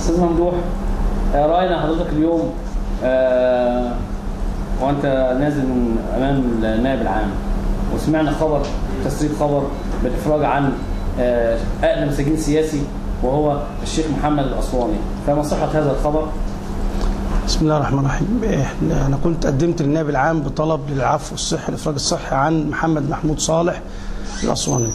استاذ ممدوح آه، راينا حضرتك اليوم آه، وانت نازل من امام النائب العام وسمعنا خبر تسريب خبر بالافراج عن آه، اقدم سجين سياسي وهو الشيخ محمد الاسواني فما صحه هذا الخبر؟ بسم الله الرحمن الرحيم احنا انا كنت قدمت للنائب العام بطلب للعفو الصحي الافراج الصحي عن محمد محمود صالح الاسواني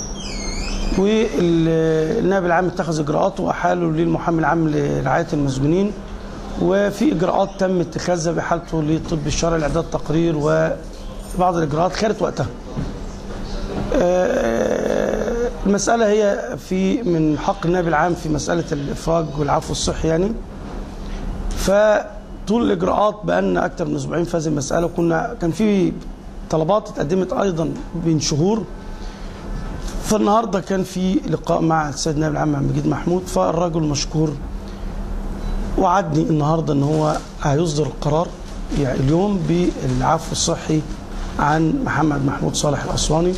والنائب العام اتخذ اجراءات واحاله للمحامي العام لرعايه المسجونين وفي اجراءات تم اتخاذها بحالته للطب الشرعي لاعداد تقرير وبعض الاجراءات خدت وقتها. آه، المساله هي في من حق النائب العام في مساله الافراج والعفو الصحي يعني فطول الاجراءات بقالنا اكثر من اسبوعين في هذه المساله وكنا كان في طلبات اتقدمت ايضا من شهور فالنهارده كان في لقاء مع السيد النائب العام عبد المجيد محمود فالرجل مشكور وعدني النهارده ان هو هيصدر القرار يعني اليوم بالعفو الصحي عن محمد محمود صالح الاسواني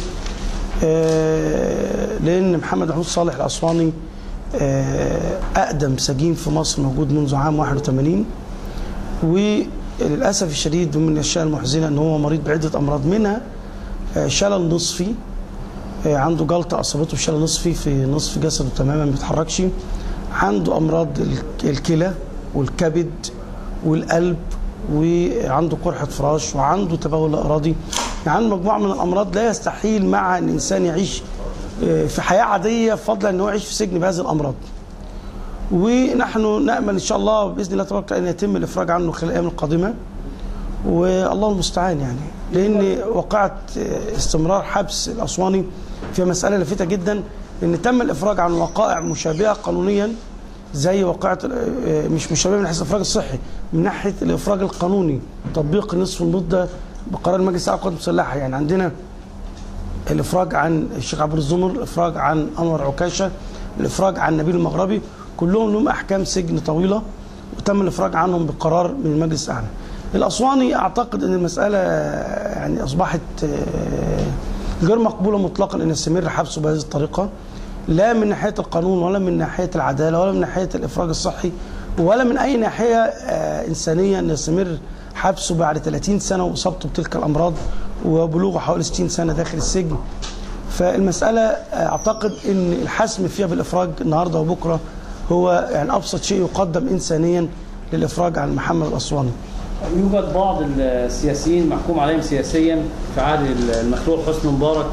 آه، لان محمد محمود صالح الاسواني آه، اقدم سجين في مصر موجود منذ عام 81 وللاسف الشديد ومن الاشياء المحزنه ان هو مريض بعده امراض منها آه، شلل نصفي آه، عنده جلطه اصابته بشلل نصفي في نصف جسده تماما ما بيتحركش عنده امراض الك- الكلى والكبد والقلب وعنده قرحه فراش وعنده تبول اراضي يعني عنده مجموعه من الامراض لا يستحيل مع ان الانسان يعيش آه، في حياه عاديه فضلا ان هو يعيش في سجن بهذه الامراض ونحن نامل ان شاء الله باذن الله تبارك وتعالى ان يتم الافراج عنه خلال الايام القادمه والله المستعان يعني لان وقعت استمرار حبس الاسواني في مساله لافته جدا ان تم الافراج عن وقائع مشابهه قانونيا زي وقعه مش مشابهه من حيث الافراج الصحي من ناحيه الافراج القانوني تطبيق نصف المده بقرار مجلس الاعلى للقوات المسلحه يعني عندنا الافراج عن الشيخ عبد الزمر الافراج عن انور عكاشه الافراج عن نبيل المغربي كلهم لهم احكام سجن طويله وتم الافراج عنهم بقرار من المجلس الاعلى الاسواني اعتقد ان المساله يعني اصبحت آه، غير مقبوله مطلقا ان يستمر حبسه بهذه الطريقه لا من ناحيه القانون ولا من ناحيه العداله ولا من ناحيه الافراج الصحي ولا من اي ناحيه آه، انسانيه ان يستمر حبسه بعد 30 سنه واصابته بتلك الامراض وبلوغه حوالي 60 سنه داخل السجن فالمساله آه، اعتقد ان الحسم فيها بالافراج النهارده وبكره هو يعني ابسط شيء يقدم انسانيا للافراج عن محمد الاسواني يوجد بعض السياسيين محكوم عليهم سياسيا في عهد المخلوع حسني مبارك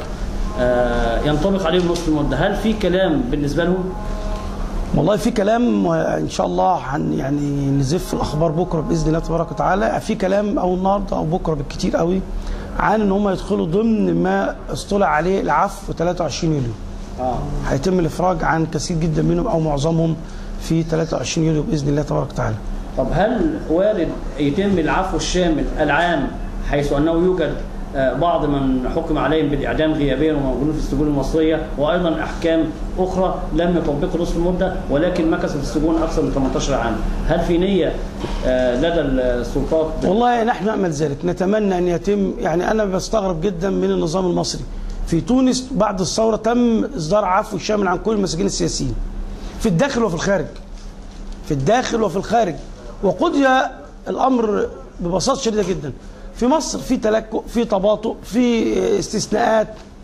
آه، ينطبق عليهم نصف المده، هل في كلام بالنسبه لهم؟ والله في كلام ان شاء الله هن يعني نزف الاخبار بكره باذن الله تبارك وتعالى في كلام او النهارده او بكره بالكتير قوي عن ان هم يدخلوا ضمن ما اصطلع عليه العفو 23 يوليو اه هيتم الافراج عن كثير جدا منهم او معظمهم في 23 يوليو باذن الله تبارك وتعالى طب هل وارد يتم العفو الشامل العام حيث انه يوجد آه، بعض من حكم عليهم بالاعدام غيابيا وموجودين في السجون المصريه وايضا احكام اخرى لم يطبقوا نصف المده ولكن مكثوا في السجون اكثر من 18 عام، هل في نيه آه، لدى السلطات والله نحن نامل ذلك نتمنى ان يتم يعني انا بستغرب جدا من النظام المصري في تونس بعد الثوره تم اصدار عفو شامل عن كل المساجين السياسيين في الداخل وفي الخارج في الداخل وفي الخارج وقضي الامر ببساطه شديده جدا في مصر في تلكؤ في تباطؤ في استثناءات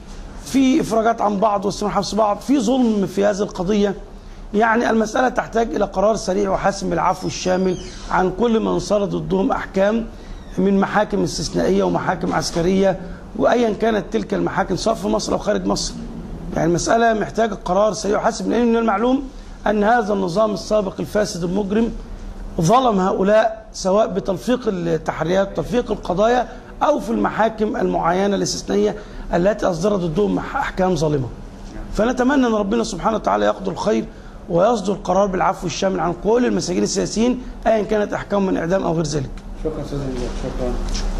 في افراجات عن بعض واستمرار حبس بعض في ظلم في هذه القضيه يعني المساله تحتاج الى قرار سريع وحاسم بالعفو الشامل عن كل من صار ضدهم احكام من محاكم استثنائيه ومحاكم عسكريه وايا كانت تلك المحاكم سواء في مصر او خارج مصر يعني المساله محتاجه قرار سريع وحاسم لان من المعلوم ان هذا النظام السابق الفاسد المجرم ظلم هؤلاء سواء بتلفيق التحريات تلفيق القضايا او في المحاكم المعينه الاستثنائيه التي اصدرت ضدهم احكام ظالمه. فنتمنى ان ربنا سبحانه وتعالى يقدر الخير ويصدر قرار بالعفو الشامل عن كل المساجين السياسيين ايا كانت احكامهم من اعدام او غير ذلك. شكرا استاذ شكرا